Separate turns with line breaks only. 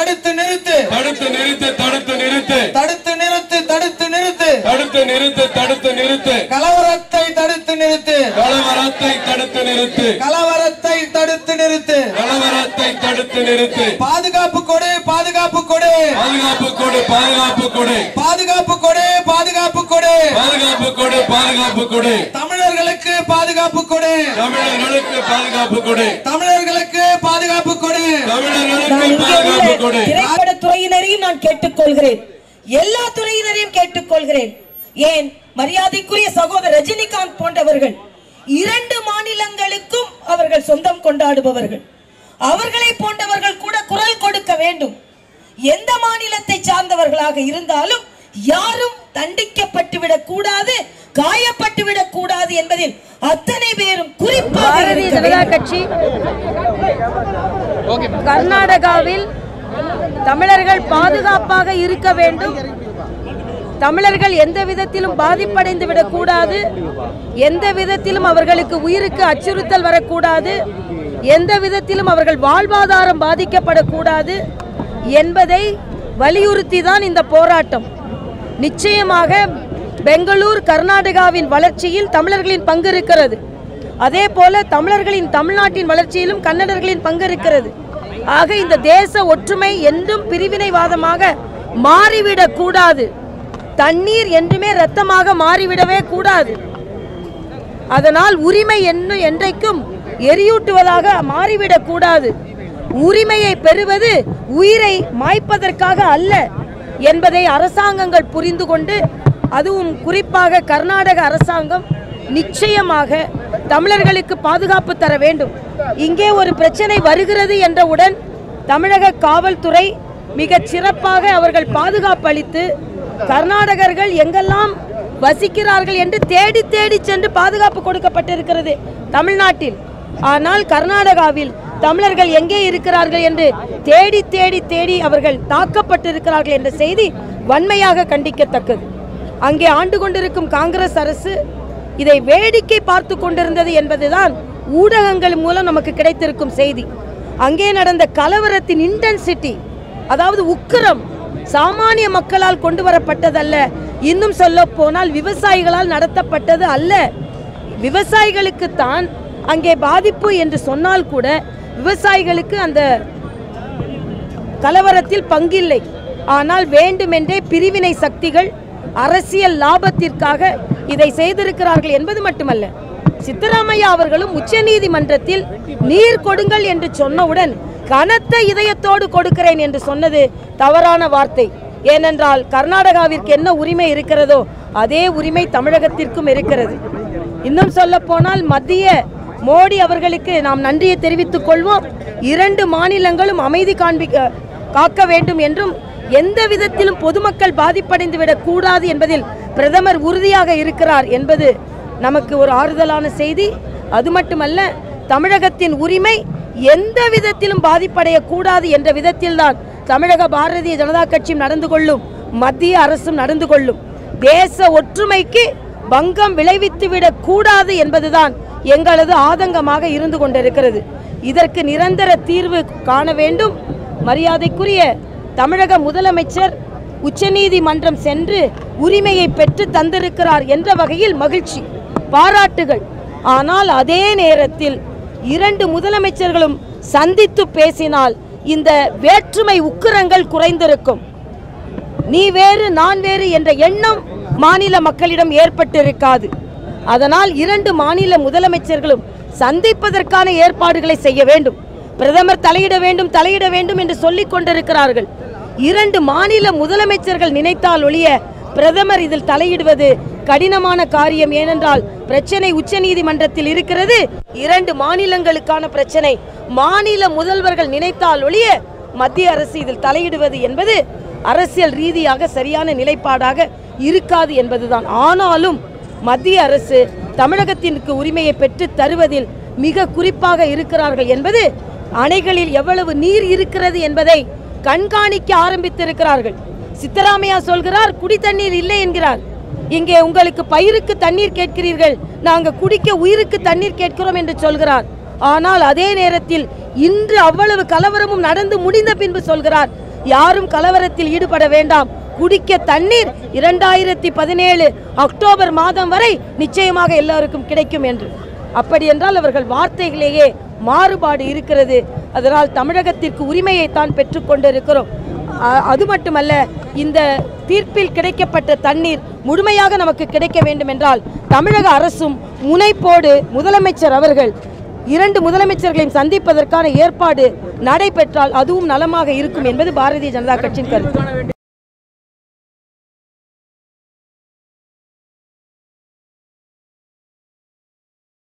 தடுத்து நிறுத்து
தடுத்து நிறுத்து தடுத்து நிறுத்து
தடுத்து நிறுத்து தடுத்து நிறுத்து
தடுத்து நிறுத்து தடுத்து நிறுத்து
கலவரத்தை தடுத்து நிறுத்து
கலவரத்தை தடுத்து நிறுத்து
கலவரத்தை தடுத்து நிறுத்து
கலவரத்தை தடுத்து நிறுத்து
பாதுகாப்பு கொடு பாதுகாப்பு கொடு
பாதுகாப்பு கொடு பாதுகாப்பு கொடு
பாதுகாப்பு கொடு பாதுகாப்பு கொடு
பாதுகாப்பு கொடு பாதுகாப்பு கொடு
தமிழர்களுக்கு பாதுகாப்பு கொடு
தமிழர்களுக்கு பாதுகாப்பு கொடு
தமிழர்களுக்கு பாதுகாப்பு கொடு
தமிழர்களுக்கு
நான் இங்கே
பாதுகாப்பு
உள்ள
கொடு
திரைப்பட துறையினரையும் நான் கேட்டுக்கொள்கிறேன் எல்லா துறையினரையும் கேட்டுக்கொள்கிறேன் ஏன் மரியாதைக்குரிய சகோதரர் ரஜினிகாந்த் போன்றவர்கள் இரண்டு மாநிலங்களுக்கும் அவர்கள் சொந்தம் கொண்டாடுபவர்கள் அவர்களை போன்றவர்கள் கூட குரல் கொடுக்க வேண்டும் எந்த மாநிலத்தை சார்ந்தவர்களாக இருந்தாலும் யாரும் தண்டிக்கப்பட்டு விடக் கூடாது காயப்பட்டு விடக் கூடாது என்பதில் அத்தனை பேரும் குறிப்பாக
பாரதிய
இருக்க
ஜனதா
வேண்டும்.
கட்சி கர்நாடகாவில் தமிழர்கள் பாதுகாப்பாக இருக்க வேண்டும் தமிழர்கள் எந்த விதத்திலும் பாதிப்படைந்து விடக்கூடாது எந்த விதத்திலும் அவர்களுக்கு உயிருக்கு அச்சுறுத்தல் வரக்கூடாது எந்த விதத்திலும் அவர்கள் வாழ்வாதாரம் பாதிக்கப்படக்கூடாது என்பதை வலியுறுத்தி தான் இந்த போராட்டம் நிச்சயமாக பெங்களூர் கர்நாடகாவின் வளர்ச்சியில் தமிழர்களின் பங்கு இருக்கிறது அதே போல தமிழர்களின் தமிழ்நாட்டின் வளர்ச்சியிலும் கன்னடர்களின் பங்கு இருக்கிறது ஆக இந்த தேச ஒற்றுமை என்றும் பிரிவினைவாதமாக மாறிவிடக் கூடாது தண்ணீர் என்றுமே இரத்தமாக மாறிவிடவே கூடாது அதனால் உரிமை என்னும் என்றைக்கும் எரியூட்டுவதாக மாறிவிடக் கூடாது உரிமையை பெறுவது உயிரை மாய்ப்பதற்காக அல்ல என்பதை அரசாங்கங்கள் புரிந்து கொண்டு அதுவும் குறிப்பாக கர்நாடக அரசாங்கம் நிச்சயமாக தமிழர்களுக்கு பாதுகாப்பு தர வேண்டும் இங்கே ஒரு பிரச்சனை வருகிறது என்றவுடன் தமிழக காவல்துறை மிகச் சிறப்பாக அவர்கள் பாதுகாப்பு அளித்து கர்நாடகர்கள் எங்கெல்லாம் வசிக்கிறார்கள் என்று தேடி தேடி சென்று பாதுகாப்பு கொடுக்கப்பட்டிருக்கிறது தமிழ்நாட்டில் ஆனால் கர்நாடகாவில் தமிழர்கள் எங்கே இருக்கிறார்கள் என்று தேடி தேடி தேடி அவர்கள் தாக்கப்பட்டிருக்கிறார்கள் என்ற செய்தி வன்மையாக கண்டிக்கத்தக்கது அங்கே ஆண்டு கொண்டிருக்கும் காங்கிரஸ் அரசு இதை வேடிக்கை பார்த்து கொண்டிருந்தது என்பதுதான் ஊடகங்கள் மூலம் நமக்கு கிடைத்திருக்கும் செய்தி அங்கே நடந்த கலவரத்தின் இன்டென்சிட்டி அதாவது உக்கிரம் சாமானிய மக்களால் கொண்டு வரப்பட்டதல்ல இன்னும் சொல்ல போனால் விவசாயிகளால் நடத்தப்பட்டது அல்ல விவசாயிகளுக்கு தான் அங்கே பாதிப்பு என்று சொன்னால் கூட விவசாயிகளுக்கு அந்த கலவரத்தில் பங்கில்லை ஆனால் வேண்டுமென்றே பிரிவினை சக்திகள் அரசியல் லாபத்திற்காக இதை செய்திருக்கிறார்கள் என்பது மட்டுமல்ல சித்தராமையா அவர்களும் உச்சநீதிமன்றத்தில் நீர் கொடுங்கள் என்று சொன்னவுடன் கனத்த இதயத்தோடு கொடுக்கிறேன் என்று சொன்னது தவறான வார்த்தை ஏனென்றால் கர்நாடகாவிற்கு என்ன உரிமை இருக்கிறதோ அதே உரிமை தமிழகத்திற்கும் இருக்கிறது இன்னும் சொல்ல போனால் மத்திய மோடி அவர்களுக்கு நாம் நன்றியை தெரிவித்துக் கொள்வோம் இரண்டு மாநிலங்களும் அமைதி காண்பிக்க காக்க வேண்டும் என்றும் எந்த விதத்திலும் பொதுமக்கள் பாதிப்படைந்து விடக் கூடாது என்பதில் பிரதமர் உறுதியாக இருக்கிறார் என்பது நமக்கு ஒரு ஆறுதலான செய்தி அது மட்டுமல்ல தமிழகத்தின் உரிமை எந்த விதத்திலும் பாதிப்படையக்கூடாது என்ற விதத்தில்தான் தமிழக பாரதிய ஜனதா கட்சியும் நடந்து கொள்ளும் மத்திய அரசும் நடந்து கொள்ளும் தேச ஒற்றுமைக்கு பங்கம் விளைவித்துவிடக் கூடாது என்பதுதான் எங்களது ஆதங்கமாக இருந்து கொண்டிருக்கிறது இதற்கு நிரந்தர தீர்வு காண வேண்டும் மரியாதைக்குரிய தமிழக முதலமைச்சர் உச்சநீதிமன்றம் சென்று உரிமையை பெற்று தந்திருக்கிறார் என்ற வகையில் மகிழ்ச்சி பாராட்டுகள் ஆனால் அதே நேரத்தில் இரண்டு முதலமைச்சர்களும் சந்தித்து பேசினால் இந்த வேற்றுமை உக்கிரங்கள் குறைந்திருக்கும் நீ வேறு நான் வேறு என்ற எண்ணம் மாநில மக்களிடம் ஏற்பட்டிருக்காது அதனால் இரண்டு மாநில முதலமைச்சர்களும் சந்திப்பதற்கான ஏற்பாடுகளை செய்ய வேண்டும் பிரதமர் தலையிட வேண்டும் தலையிட வேண்டும் என்று சொல்லிக் கொண்டிருக்கிறார்கள் இரண்டு மாநில முதலமைச்சர்கள் நினைத்தால் ஒழிய பிரதமர் இதில் தலையிடுவது கடினமான காரியம் ஏனென்றால் பிரச்சனை உச்சநீதிமன்றத்தில் இருக்கிறது இரண்டு மாநிலங்களுக்கான பிரச்சனை மாநில முதல்வர்கள் நினைத்தால் ஒழிய மத்திய அரசு இதில் தலையிடுவது என்பது அரசியல் ரீதியாக சரியான நிலைப்பாடாக இருக்காது என்பதுதான் ஆனாலும் மத்திய அரசு தமிழகத்திற்கு உரிமையை பெற்று தருவதில் மிக குறிப்பாக இருக்கிறார்கள் என்பது அணைகளில் எவ்வளவு நீர் இருக்கிறது என்பதை கண்காணிக்க ஆரம்பித்திருக்கிறார்கள் சித்தராமையா சொல்கிறார் குடி தண்ணீர் இல்லை என்கிறார் இங்கே உங்களுக்கு பயிருக்கு தண்ணீர் கேட்கிறீர்கள் நாங்க குடிக்க உயிருக்கு தண்ணீர் கேட்கிறோம் என்று சொல்கிறார் ஆனால் அதே நேரத்தில் இன்று அவ்வளவு கலவரமும் நடந்து முடிந்த பின்பு சொல்கிறார் யாரும் கலவரத்தில் ஈடுபட வேண்டாம் குடிக்க தண்ணீர் இரண்டாயிரத்தி பதினேழு அக்டோபர் மாதம் வரை நிச்சயமாக எல்லாருக்கும் கிடைக்கும் என்று அப்படி என்றால் அவர்கள் வார்த்தைகளிலேயே மாறுபாடு இருக்கிறது அதனால் தமிழகத்திற்கு உரிமையை தான் பெற்றுக்கொண்டிருக்கிறோம் அ- அது மட்டுமல்ல இந்த தீர்ப்பில் கிடைக்கப்பட்ட தண்ணீர் முழுமையாக நமக்கு கிடைக்க வேண்டும் என்றால் தமிழக அரசும் முனைப்போடு முதலமைச்சர் அவர்கள் இரண்டு முதலமைச்சர்களையும் சந்திப்பதற்கான ஏற்பாடு நடைபெற்றால் அதுவும் நலமாக இருக்கும் என்பது பாரதிய ஜனதா கட்சியின் கருத்து